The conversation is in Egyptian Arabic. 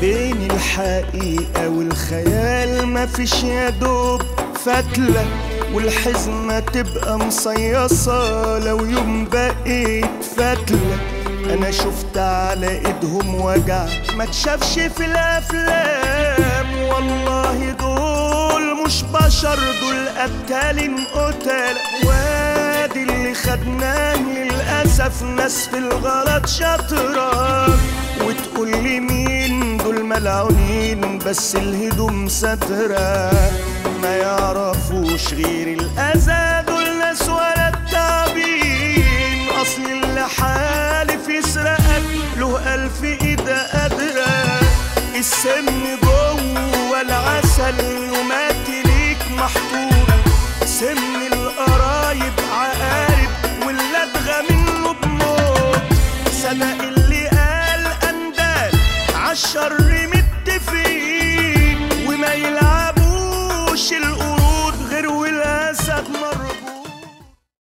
بين الحقيقة والخيال مفيش يا دوب فتلة والحزمة تبقى مصيصة لو يوم بقيت فتلة أنا شفت على إيدهم وجع ما تشافش في الأفلام والله دول مش بشر دول قتالين قتال وادي اللي خدناه للأسف ناس في الغلط شاطرة وتقول لي مين دول ملعونين بس الهدوم سترة ما يعرفوش غير الأذى دول ناس ولا التعبين أصل اللي حالف يسرقك له ألف إيدة قادرة السم جوه العسل ومات ليك محطوط سم القرايب عقارب واللدغة منه بموت صدق اللي قال أندال عالشر متفقين